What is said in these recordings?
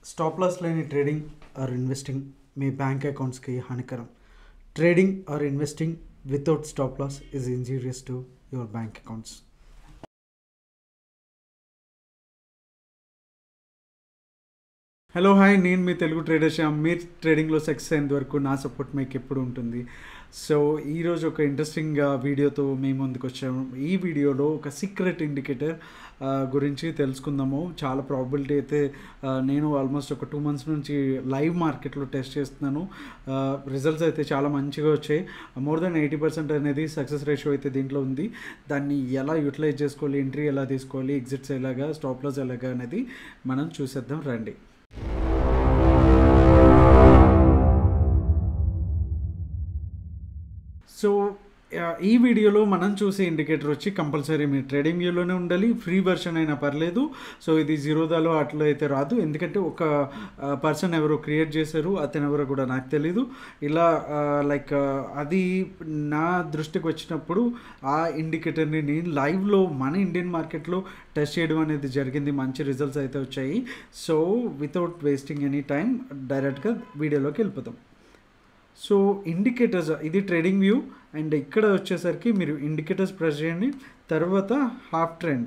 stop loss లేని trading or investing మీ bank అకౌంట్స్కి హానికరం trading or investing without stop loss is injurious to your bank accounts hello hi నేను మీ Telugu trader Shyam మీరు ట్రేడింగ్లో సక్సెస్ అయినంత వరకు నా సపోర్ట్ మీకు ఎప్పుడు ఉంటుంది సో ఈరోజు ఒక ఇంట్రెస్టింగ్ వీడియోతో మేము ముందుకు వచ్చాము ఈ వీడియోలో ఒక సీక్రెట్ ఇండికేటర్ గురించి తెలుసుకుందాము చాలా ప్రాబిలిటీ అయితే ఆ, నేను ఆల్మోస్ట్ ఒక టూ మంత్స్ నుంచి లైవ్ మార్కెట్లో టెస్ట్ చేస్తున్నాను రిజల్ట్స్ అయితే చాలా మంచిగా వచ్చాయి మోర్ దెన్ ఎయిటీ పర్సెంట్ అనేది సక్సెస్ రేషియో అయితే దీంట్లో ఉంది దాన్ని ఎలా యూటిలైజ్ చేసుకోవాలి ఎంట్రీ ఎలా తీసుకోవాలి ఎగ్జిట్స్ ఎలాగా స్టాప్ లాస్ ఎలాగా అనేది మనం చూసేద్దాం రండి సో ఆ, ఈ వీడియోలో మనం చూసే ఇండికేటర్ వచ్చి కంపల్సరీ మీ ట్రేడింగ్ వ్యూలోనే ఉండాలి ఫ్రీ వెర్షన్ అయినా పర్లేదు సో ఇది జీరోదాలో అట్లా అయితే రాదు ఎందుకంటే ఒక పర్సన్ ఎవరో క్రియేట్ చేశారు అతను ఎవరో కూడా నాకు తెలీదు ఇలా లైక్ అది నా దృష్టికి వచ్చినప్పుడు ఆ ఇండికేటర్ని నేను లైవ్లో మన ఇండియన్ మార్కెట్లో టెస్ట్ చేయడం అనేది జరిగింది మంచి రిజల్ట్స్ అయితే వచ్చాయి so without wasting any time డైరెక్ట్గా వీడియోలోకి వెళ్ళిపోతాం సో ఇండికేటర్స్ ఇది ట్రేడింగ్ వ్యూ అండ్ ఇక్కడ వచ్చేసరికి మీరు ఇండికేటర్స్ ప్రెస్ చేయండి తర్వాత half trend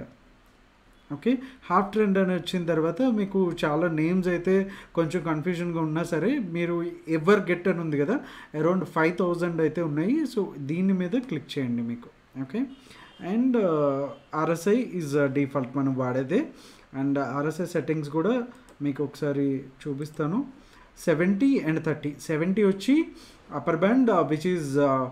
okay half trend అని వచ్చిన తర్వాత మీకు చాలా నేమ్స్ అయితే కొంచెం కన్ఫ్యూజన్గా ఉన్నా సరే మీరు ఎవర్ గెట్ అని ఉంది కదా అరౌండ్ ఫైవ్ థౌజండ్ అయితే ఉన్నాయి సో దీని మీద క్లిక్ చేయండి మీకు okay and RSI is default మనం వాడేదే అండ్ ఆర్ఎస్ఐ సెట్టింగ్స్ కూడా మీకు ఒకసారి చూపిస్తాను సెవెంటీ అండ్ థర్టీ సెవెంటీ వచ్చి upper band which is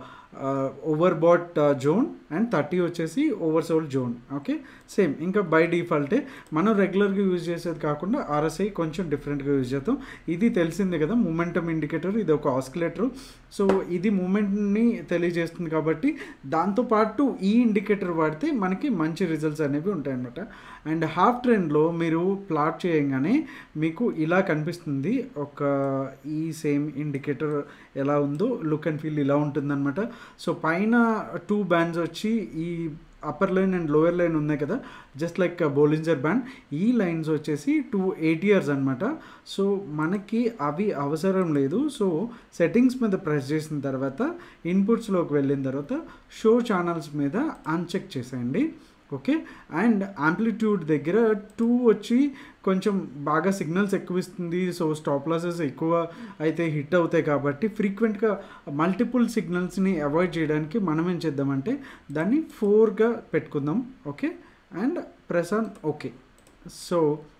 overbought zone and thirty వచ్చేసి oversold zone okay same ఇంకా బై డిఫాల్టే మనం రెగ్యులర్గా యూజ్ చేసేది కాకుండా ఆర్ఎస్ఐ కొంచెం డిఫరెంట్గా యూజ్ చేస్తాం ఇది తెలిసిందే కదా మూమెంటమ్ ఇండికేటర్ ఇది ఒక ఆస్కిలేటర్ సో ఇది మూమెంట్ని తెలియజేస్తుంది కాబట్టి దాంతోపాటు ఈ ఇండికేటర్ వాడితే మనకి మంచి రిజల్ట్స్ అనేవి ఉంటాయన్నమాట అండ్ హాఫ్ ట్రెండ్లో మీరు ప్లాట్ చేయగానే మీకు ఇలా కనిపిస్తుంది ఒక ఈ సేమ్ ఇండికేటర్ ఎలా ఉందో లుక్ అండ్ ఫీల్ ఇలా ఉంటుందన్నమాట సో పైన టూ బ్యాండ్స్ వచ్చి ఈ upper line and lower line ఉన్నాయి కదా జస్ట్ లైక్ బోలింజర్ బ్యాండ్ ఈ లైన్స్ వచ్చేసి టూ ఎయిట్ ఇయర్స్ అనమాట సో మనకి అవి అవసరం లేదు సో సెట్టింగ్స్ మీద ప్రెస్ చేసిన తర్వాత ఇన్పుట్స్లోకి వెళ్ళిన తర్వాత షో ఛానల్స్ మీద అన్చెక్ చేసేయండి ఓకే అండ్ యాంప్లిట్యూడ్ దగ్గర టూ వచ్చి కొంచెం బాగా సిగ్నల్స్ ఎక్కువ ఇస్తుంది సో స్టాప్ లాసెస్ ఎక్కువ అయితే హిట్ అవుతాయి కాబట్టి ఫ్రీక్వెంట్గా మల్టిపుల్ సిగ్నల్స్ని అవాయిడ్ చేయడానికి మనం ఏం చేద్దామంటే దాన్ని ఫోర్గా పెట్టుకుందాం okay and press on okay so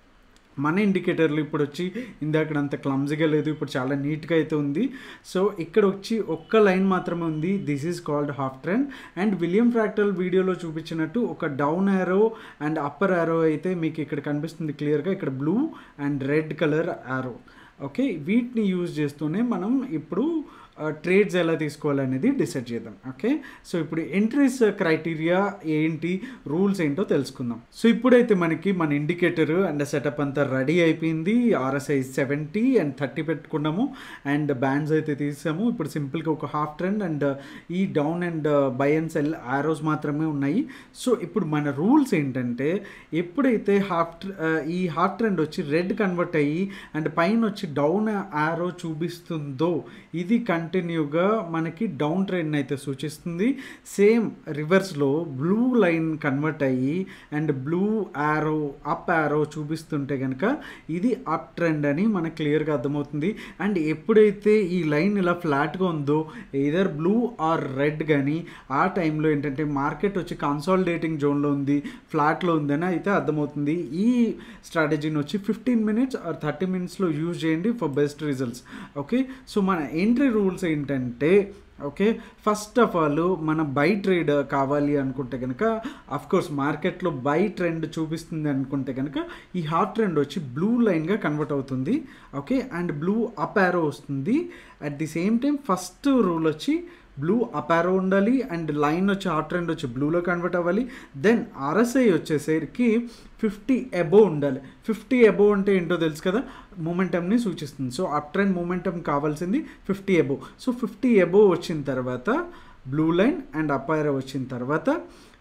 మన ఇండికేటర్లు ఇప్పుడు వచ్చి ఇందాక అంత క్లమ్జీగా లేదు ఇప్పుడు చాలా నీట్గా అయితే ఉంది సో ఇక్కడ వచ్చి ఒక్క లైన్ మాత్రమే ఉంది this is called half trend and William fractal వీడియోలో చూపించినట్టు ఒక down arrow and upper arrow అయితే మీకు ఇక్కడ కనిపిస్తుంది క్లియర్గా ఇక్కడ blue and red colour arrow okay వీటిని యూజ్ చేస్తూనే మనం ఇప్పుడు ట్రేడ్స్ ఎలా తీసుకోవాలనేది డిసైడ్ చేద్దాం ఓకే సో ఇప్పుడు ఎంట్రీస్ క్రైటీరియా ఏంటి రూల్స్ ఏంటో తెలుసుకుందాం సో ఇప్పుడైతే మనకి మన ఇండికేటర్ అండ్ సెటప్ అంతా రెడీ అయిపోయింది ఆర్ఎస్ఐ సెవెంటీ అండ్ థర్టీ పెట్టుకున్నాము అండ్ బ్యాండ్స్ అయితే తీసాము ఇప్పుడు సింపుల్గా ఒక హాఫ్ ట్రెండ్ అండ్ ఈ down and buy and sell arrows మాత్రమే ఉన్నాయి సో ఇప్పుడు మన రూల్స్ ఏంటంటే ఎప్పుడైతే హాఫ్ ఈ హాఫ్ ట్రెండ్ వచ్చి రెడ్ కన్వర్ట్ అయ్యి అండ్ పైన వచ్చి డౌన్ ఆరో చూపిస్తుందో ఇది కంటిన్యూగా మనకి డౌన్ ట్రెండ్ అయితే సూచిస్తుంది సేమ్ రివర్స్లో బ్లూ లైన్ కన్వర్ట్ అయ్యి and blue arrow up arrow చూపిస్తుంటే కనుక ఇది అప్ ట్రెండ్ అని మనకు క్లియర్గా అర్థమవుతుంది అండ్ ఎప్పుడైతే ఈ లైన్ ఇలా ఫ్లాట్గా ఉందో ఇదర్ బ్లూ ఆర్ రెడ్ కానీ ఆ టైంలో ఏంటంటే మార్కెట్ వచ్చి కన్సాలిడేటింగ్ జోన్లో ఉంది ఫ్లాట్లో ఉందని అయితే అర్థమవుతుంది ఈ స్ట్రాటజీని వచ్చి ఫిఫ్టీన్ మినిట్స్ ఆర్ థర్టీ మినిట్స్లో యూజ్ చేయండి for best results okay so మన ఎంట్రీ రూల్స్ ఏంటంటే ఓకే ఫస్ట్ ఆఫ్ ఆల్ మన బై ట్రేడ్ కావాలి అనుకుంటే కనుక కోర్స్ మార్కెట్లో బై ట్రెండ్ చూపిస్తుంది అనుకుంటే కనుక ఈ హాఫ్ ట్రెండ్ వచ్చి బ్లూ లైన్గా కన్వర్ట్ అవుతుంది okay and blue up arrow వస్తుంది at the same time first rule వచ్చి బ్లూ అపారో ఉండాలి అండ్ లైన్ వచ్చి హాఫ్ ట్రెండ్ వచ్చి బ్లూలో కన్వర్ట్ అవ్వాలి దెన్ ఆర్ఎస్ఐ వచ్చేసరికి ఫిఫ్టీ అబో ఉండాలి ఫిఫ్టీ అబో అంటే ఏంటో తెలుసు కదా మూమెంటమ్ని సూచిస్తుంది సో అప్ ట్రెండ్ మూమెంటమ్ కావాల్సింది fifty above so fifty above వచ్చిన తర్వాత blue line and up arrow వచ్చిన తర్వాత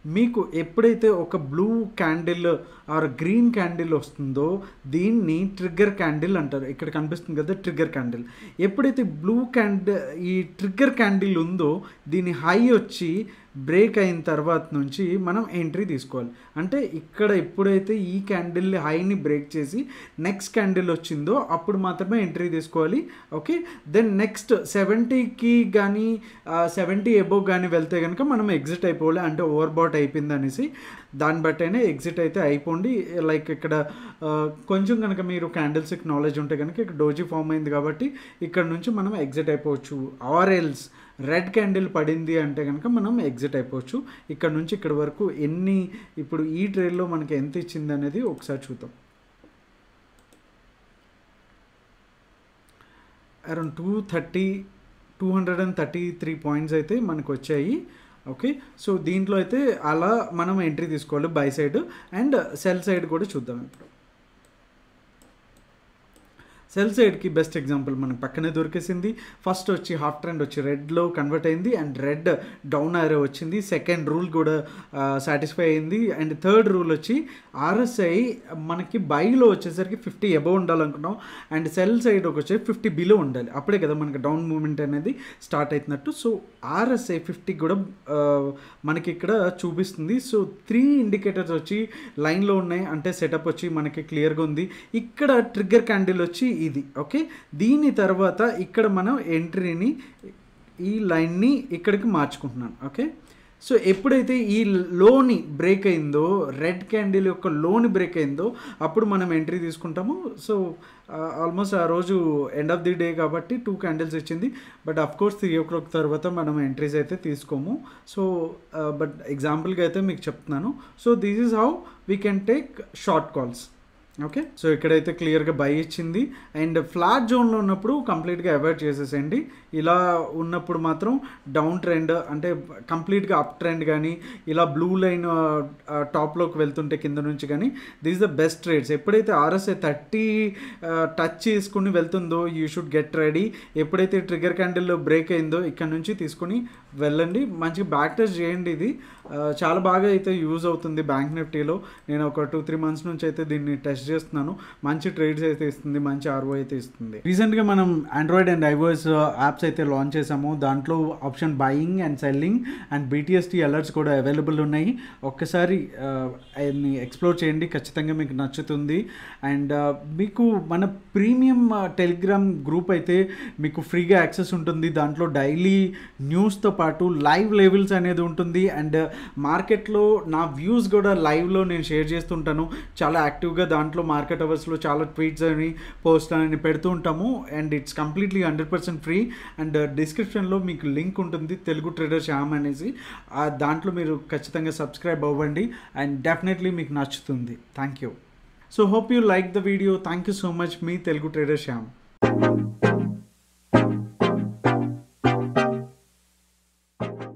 మీకు ఎప్పుడైతే ఒక blue candle or green candle వస్తుందో దీన్ని ట్రిగ్గర్ క్యాండిల్ అంటారు ఇక్కడ కనిపిస్తుంది కదా ట్రిగ్గర్ క్యాండిల్ ఎప్పుడైతే బ్లూ క్యాండిల్ ఈ ట్రిగ్గర్ క్యాండిల్ ఉందో దీని హై వచ్చి బ్రేక్ అయిన తర్వాత నుంచి మనం ఎంట్రీ తీసుకోవాలి అంటే ఇక్కడ ఎప్పుడైతే ఈ క్యాండిల్ హైని బ్రేక్ చేసి నెక్స్ట్ క్యాండిల్ వచ్చిందో అప్పుడు మాత్రమే ఎంట్రీ తీసుకోవాలి ఓకే దెన్ నెక్స్ట్ సెవెంటీకి కానీ సెవెంటీ ఎబోవ్ కానీ వెళ్తే కనుక మనం ఎగ్జిట్ అయిపోవాలి అంటే ఓవర్ బాట్ అయిపోయింది అనేసి దాన్ని బట్టైనా ఎగ్జిట్ అయితే అయిపోండి లైక్ ఇక్కడ ఆ, కొంచెం కనుక మీరు క్యాండిల్స్కి నాలెడ్జ్ ఉంటే కనుక ఇక్కడ డోజీ ఫామ్ అయింది కాబట్టి ఇక్కడ నుంచి మనం ఎగ్జిట్ అయిపోవచ్చు ఆర్ ఎల్స్ రెడ్ క్యాండిల్ పడింది అంటే కనుక మనం ఎగ్జిట్ అయిపోవచ్చు ఇక్కడ నుంచి ఇక్కడ వరకు ఎన్ని ఇప్పుడు ఈ ట్రేడ్లో మనకి ఎంత ఇచ్చింది అనేది ఒకసారి చూద్దాం around two thirty two hundred and thirty three points అయితే మనకు వచ్చాయి ఓకే సో దీంట్లో అయితే అలా మనం ఎంట్రీ తీసుకోవాలి buy side and sell side కూడా చూద్దాం ఇప్పుడు సెల్ సైడ్కి బెస్ట్ ఎగ్జాంపుల్ మనకు పక్కనే దొరికేసింది ఫస్ట్ వచ్చి హాఫ్ ట్రెండ్ వచ్చి రెడ్లో కన్వర్ట్ అయింది అండ్ రెడ్ డౌన్ ఆరో వచ్చింది సెకండ్ రూల్ కూడా సాటిస్ఫై అయింది అండ్ థర్డ్ రూల్ వచ్చి ఆర్ఎస్ఐ మనకి బైలో వచ్చేసరికి ఫిఫ్టీ అబవ్ ఉండాలనుకున్నాం అండ్ సెల్ సైడ్ వచ్చి ఫిఫ్టీ బిలో ఉండాలి అప్పుడే కదా మనకి డౌన్ మూమెంట్ అనేది స్టార్ట్ అవుతున్నట్టు సో ఆర్ఎస్ఐ ఫిఫ్టీ కూడా ఆ, మనకి ఇక్కడ చూపిస్తుంది సో త్రీ ఇండికేటర్స్ వచ్చి లైన్లో ఉన్నాయి అంటే సెటప్ వచ్చి మనకి క్లియర్గా ఉంది ఇక్కడ ట్రిగ్గర్ క్యాండిల్ వచ్చి ఇది ఓకే దీని తర్వాత ఇక్కడ మనం ఎంట్రీని ఈ లైన్ని ఇక్కడికి మార్చుకుంటున్నాను ఓకే సో ఎప్పుడైతే ఈ లోని బ్రేక్ అయిందో రెడ్ క్యాండిల్ యొక్క లోని బ్రేక్ అయిందో అప్పుడు మనం ఎంట్రీ తీసుకుంటాము సో ఆల్మోస్ట్ ఆ రోజు ఎండ్ ఆఫ్ ది డే కాబట్టి టూ క్యాండిల్స్ ఇచ్చింది but of course three o'clock తర్వాత మనం ఎంట్రీస్ అయితే తీసుకోము సో బట్ ఎగ్జాంపుల్గా అయితే మీకు చెప్తున్నాను so this is how we can take short calls okay so ఇక్కడైతే క్లియర్గా బై ఇచ్చింది అండ్ ఫ్లాట్ జోన్లో ఉన్నప్పుడు కంప్లీట్గా అవాయిడ్ చేసేసేయండి ఇలా ఉన్నప్పుడు మాత్రం డౌన్ ట్రెండ్ అంటే కంప్లీట్గా అప్ ట్రెండ్ కానీ ఇలా బ్లూ లైన్ టాప్లోకి వెళ్తుంటే కింద నుంచి కానీ దిస్ ద బెస్ట్ ట్రేడ్స్ ఎప్పుడైతే ఆర్ఎస్ఐ థర్టీ టచ్ చేసుకుని వెళ్తుందో యూ షుడ్ గెట్ రెడీ ఎప్పుడైతే ట్రిగర్ క్యాండిల్ బ్రేక్ అయిందో ఇక్కడ నుంచి తీసుకుని వెళ్ళండి మంచిగా బ్యాక్ టెస్ట్ చేయండి ఇది ఆ, చాలా బాగా అయితే యూజ్ అవుతుంది బ్యాంక్ నిఫ్టీలో నేను ఒక టూ త్రీ మంత్స్ నుంచి అయితే దీన్ని టెస్ట్ చేస్తున్నాను మంచి ట్రేడ్స్ అయితే ఇస్తుంది మంచి ఆర్ఓ అయితే ఇస్తుంది రీసెంట్గా మనం ఆండ్రాయిడ్ అండ్ ఐఓఎస్ యాప్స్ అయితే లాంచ్ చేసాము దాంట్లో option buying and selling and BTST alerts కూడా అవైలబుల్ ఉన్నాయి ఒక్కసారి ఆయన్ని ఎక్స్ప్లోర్ చేయండి ఖచ్చితంగా మీకు నచ్చుతుంది అండ్ మీకు మన ప్రీమియం టెలిగ్రామ్ గ్రూప్ అయితే మీకు ఫ్రీగా యాక్సెస్ ఉంటుంది దాంట్లో డైలీ న్యూస్తో పాటు లైవ్ లెవెల్స్ అనేది ఉంటుంది అండ్ మార్కెట్లో నా వ్యూస్ కూడా లైవ్లో నేను షేర్ చేస్తుంటాను చాలా యాక్టివ్గా దాంట్లో మార్కెట్ అవర్స్లో చాలా ట్వీట్స్ అని పోస్ట్ అని పెడుతూ ఉంటాము and it's completely hundred percent free and డిస్క్రిప్షన్లో మీకు లింక్ ఉంటుంది తెలుగు ట్రేడర్ శ్యామ్ అనేసి ఆ దాంట్లో మీరు ఖచ్చితంగా సబ్స్క్రైబ్ అవ్వండి అండ్ డెఫినెట్లీ మీకు నచ్చుతుంది thank you so hope you like the video thank you so much మీ తెలుగు ట్రేడర్ శ్యామ్